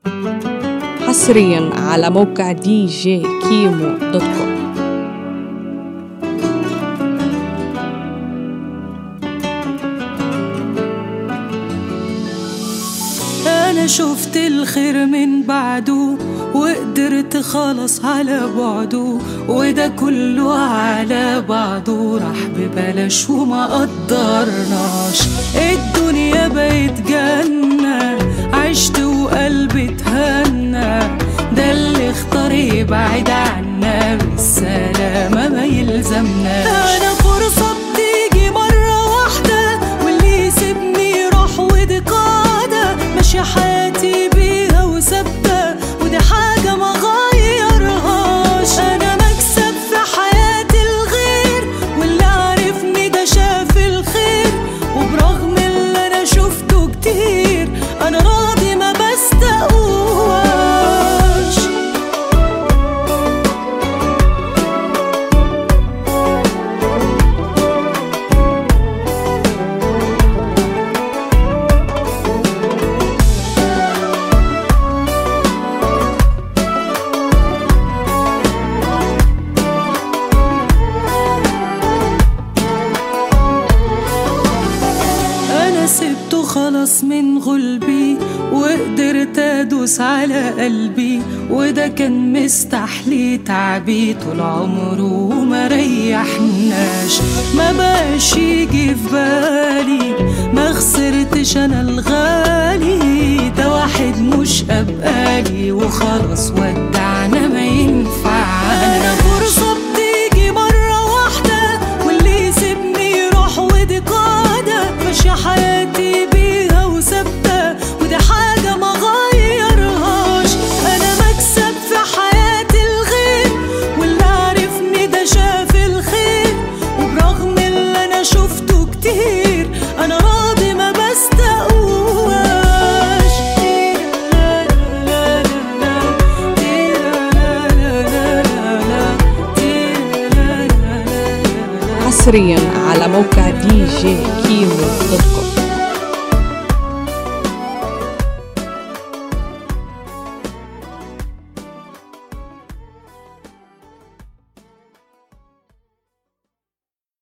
حصريا على موقع دي جي كيمو دوت كوم انا شفت الخير من بعده وقدرت خلاص على بعده وده كله على بعضه راح ببلاش وما قدرناش الدنيا بقت جنة عشت وقلبي اتهنى ده اللي اختار يبعد عنا بالسلامة ما يلزمناش انا فرصة بتيجي مرة واحدة واللي يسيبني يروح ودي قاعدة ماشية حياتي بيها وثابتة ودي حاجة ما غيرهاش أنا مكسب في حياة الغير واللي عارفني ده شاف الخير وبرغم اللي أنا شفته كتير أنا راضي ما بستقواش انا سبته خلاص من غلبي وقدرت ادوس على قلبي وده كان مستحلي تعبي طول عمره وما ريحناش ما بقاش يجي في بالي ما خسرتش انا الغالي ده واحد مش ابقالي وخلاص ودعنا ما ينفعنا انا فرصه بتيجي مره واحده واللي يسيبني يروح ودي قاعده ماشيه حياتي بيها وثابته ودي حاجه ما غيرهاش انا مكسب في حياه الغير واللي عارفني ده شاف الخير وبرغم اللي انا شفته كتير انا راضي ما بستقواش حصريا على موقع دي جي كيمو دوت كوم